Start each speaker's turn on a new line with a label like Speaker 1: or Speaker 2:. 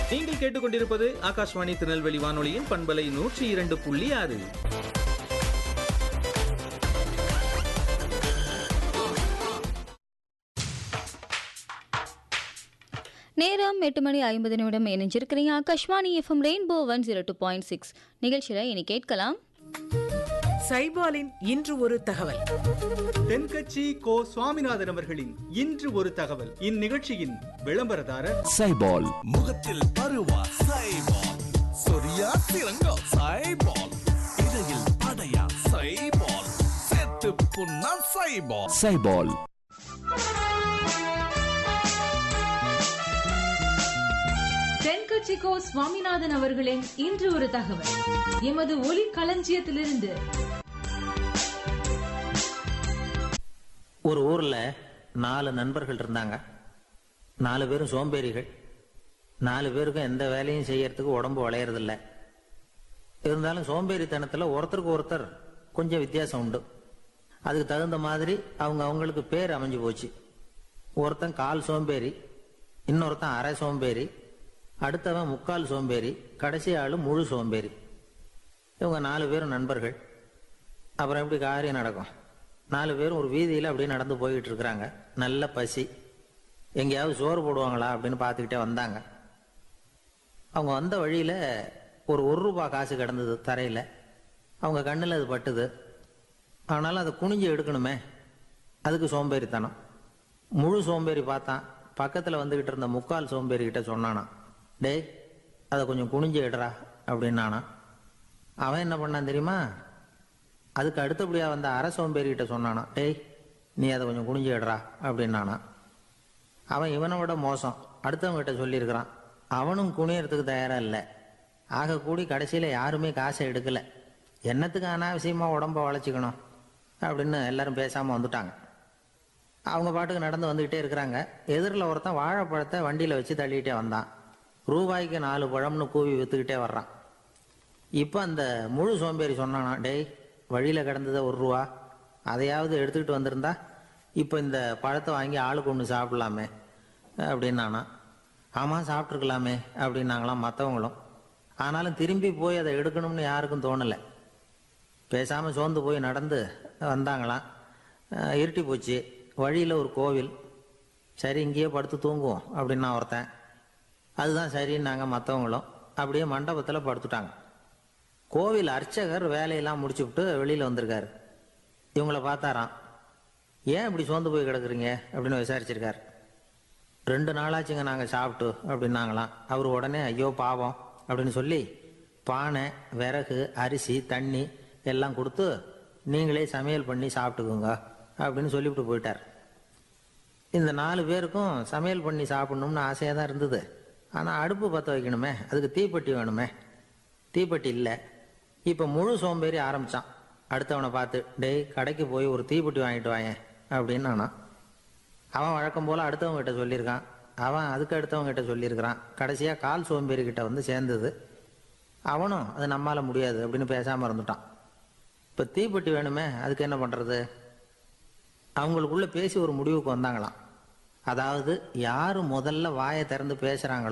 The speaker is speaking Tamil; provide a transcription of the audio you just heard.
Speaker 1: நீங்கள் கேட்டுக்கொண்டிருப்பது ஆகாஷ்வாணி திருநெல்வேலி வானொலியின் பண்பலை நூற்றி இரண்டு புள்ளி ஆறு
Speaker 2: நேரம் எட்டு மணி ஐம்பது நிமிடம் இணைஞ்சிருக்கிறீங்க Akashvani FM Rainbow one zero two point six நிகழ்ச்சியில் இனி கேட்கலாம்
Speaker 3: சைபாலின் இன்று ஒரு தகவல்
Speaker 4: தென்கட்சி கோ சுவாமிநாதன் அவர்களின் இன்று ஒரு தகவல் இந்நிகழ்ச்சியின் விளம்பரதாரர்
Speaker 5: சைபால்
Speaker 6: முகத்தில் பருவா சைபால் சொரியா சிறங்கா சைபால் இடையில் படையா சைபால் செத்து புண்ணா சைபால்
Speaker 5: சைபால்
Speaker 7: தென்கட்சிக்கோ சுவாமிநாதன் அவர்களின் இன்று ஒரு தகவல் எமது ஒலி களஞ்சியத்திலிருந்து
Speaker 8: ஒரு ஊர்ல நாலு நண்பர்கள் இருந்தாங்க நாலு பேரும் சோம்பேறிகள் நாலு பேருக்கும் எந்த வேலையும் செய்யறதுக்கு உடம்பு வளையறதில்ல இருந்தாலும் சோம்பேறித்தனத்துல ஒருத்தருக்கு ஒருத்தர் கொஞ்சம் வித்தியாசம் உண்டு அதுக்கு தகுந்த மாதிரி அவங்க அவங்களுக்கு பேர் அமைஞ்சு போச்சு ஒருத்தன் கால் சோம்பேறி இன்னொருத்தன் அரை சோம்பேறி அடுத்தவன் முக்கால் சோம்பேறி கடைசி ஆளு முழு சோம்பேறி இவங்க நாலு பேரும் நண்பர்கள் அப்புறம் எப்படி காரியம் நடக்கும் நாலு பேரும் ஒரு வீதியில் அப்படியே நடந்து போய்கிட்டு இருக்கிறாங்க நல்ல பசி எங்கேயாவது சோறு போடுவாங்களா அப்படின்னு பார்த்துக்கிட்டே வந்தாங்க அவங்க வந்த வழியில் ஒரு ஒரு ரூபா காசு கிடந்தது தரையில் அவங்க கண்ணில் அது பட்டுது ஆனாலும் அதை குனிஞ்சு எடுக்கணுமே அதுக்கு சோம்பேறித்தனம் முழு சோம்பேறி பார்த்தான் பக்கத்தில் வந்துக்கிட்டு இருந்த முக்கால் சோம்பேறி கிட்ட சொன்னானா டேய் அதை கொஞ்சம் குனிஞ்சு எடுறா அப்படின்னானா அவன் என்ன பண்ணான் தெரியுமா அதுக்கு அடுத்தபடியா வந்த அரை சோம்பேறிகிட்ட சொன்னானா டேய் நீ அதை கொஞ்சம் குனிஞ்சு எடுறா அப்படின்னானா அவன் இவனை விட மோசம் அடுத்தவங்ககிட்ட சொல்லியிருக்கிறான் அவனும் குனியறதுக்கு தயாரா இல்லை ஆக கூடி கடைசியில் யாருமே காசை எடுக்கல என்னத்துக்கு அனாவசியமா உடம்ப வளைச்சிக்கணும் அப்படின்னு எல்லாரும் பேசாம வந்துட்டாங்க அவங்க பாட்டுக்கு நடந்து வந்துக்கிட்டே இருக்கிறாங்க எதிரில் ஒருத்தன் வாழைப்பழத்தை வண்டியில் வச்சு தள்ளிக்கிட்டே வந்தான் ரூபாய்க்கு நாலு பழம்னு கூவி வித்துக்கிட்டே வர்றான் இப்போ அந்த முழு சோம்பேறி சொன்னானா டேய் வழியில் கிடந்தது ஒரு ரூபா அதையாவது எடுத்துக்கிட்டு வந்திருந்தா இப்போ இந்த பழத்தை வாங்கி ஆளுக்கு ஒன்று சாப்பிடலாமே அப்படின்னானா ஆமாம் சாப்பிட்ருக்கலாமே அப்படின்னாங்களாம் மற்றவங்களும் ஆனாலும் திரும்பி போய் அதை எடுக்கணும்னு யாருக்கும் தோணலை பேசாமல் சோர்ந்து போய் நடந்து வந்தாங்களாம் அஹ் இருட்டி போச்சு வழியில் ஒரு கோவில் சரி இங்கேயே படுத்து தூங்குவோம் அப்படின்னா ஒருத்தன் அதுதான் சரின்னாங்க மற்றவங்களும் அப்படியே மண்டபத்தில் படுத்துட்டாங்க கோவில் அர்ச்சகர் வேலையெல்லாம் முடிச்சுவிட்டு வெளியில் வந்திருக்காரு இவங்கள பார்த்தாராம் ஏன் இப்படி சோர்ந்து போய் கிடக்குறீங்க அப்படின்னு விசாரிச்சிருக்காரு ரெண்டு நாளாச்சுங்க நாங்கள் சாப்பிட்டு அப்படின்னாங்களாம் அவர் உடனே ஐயோ பாவம் அப்படின்னு சொல்லி பானை விறகு அரிசி தண்ணி எல்லாம் கொடுத்து நீங்களே சமையல் பண்ணி சாப்பிட்டுக்குங்க அப்படின்னு சொல்லிவிட்டு போயிட்டார் இந்த நாலு பேருக்கும் சமையல் பண்ணி சாப்பிடணும்னு ஆசையாக தான் இருந்தது ஆனால் அடுப்பு பற்ற வைக்கணுமே அதுக்கு தீப்பெட்டி வேணுமே தீப்பெட்டி இல்லை இப்போ முழு சோம்பேறி ஆரம்பிச்சான் அடுத்தவனை பார்த்து டேய் கடைக்கு போய் ஒரு தீப்பெட்டி வாங்கிட்டு வாயேன் அப்படின்னு நானான் அவன் வழக்கம் போல் அடுத்தவங்க கிட்ட சொல்லியிருக்கான் அவன் அதுக்கு அடுத்தவங்க கிட்ட சொல்லியிருக்கிறான் கடைசியாக கால் சோம்பேறி கிட்ட வந்து சேர்ந்தது அவனும் அது நம்மால முடியாது அப்படின்னு பேசாமல் இருந்துட்டான் இப்போ தீப்பெட்டி வேணுமே அதுக்கு என்ன பண்ணுறது அவங்களுக்குள்ள பேசி ஒரு முடிவுக்கு வந்தாங்களாம் அதாவது யார் முதல்ல வாயை திறந்து பேசுகிறாங்களோ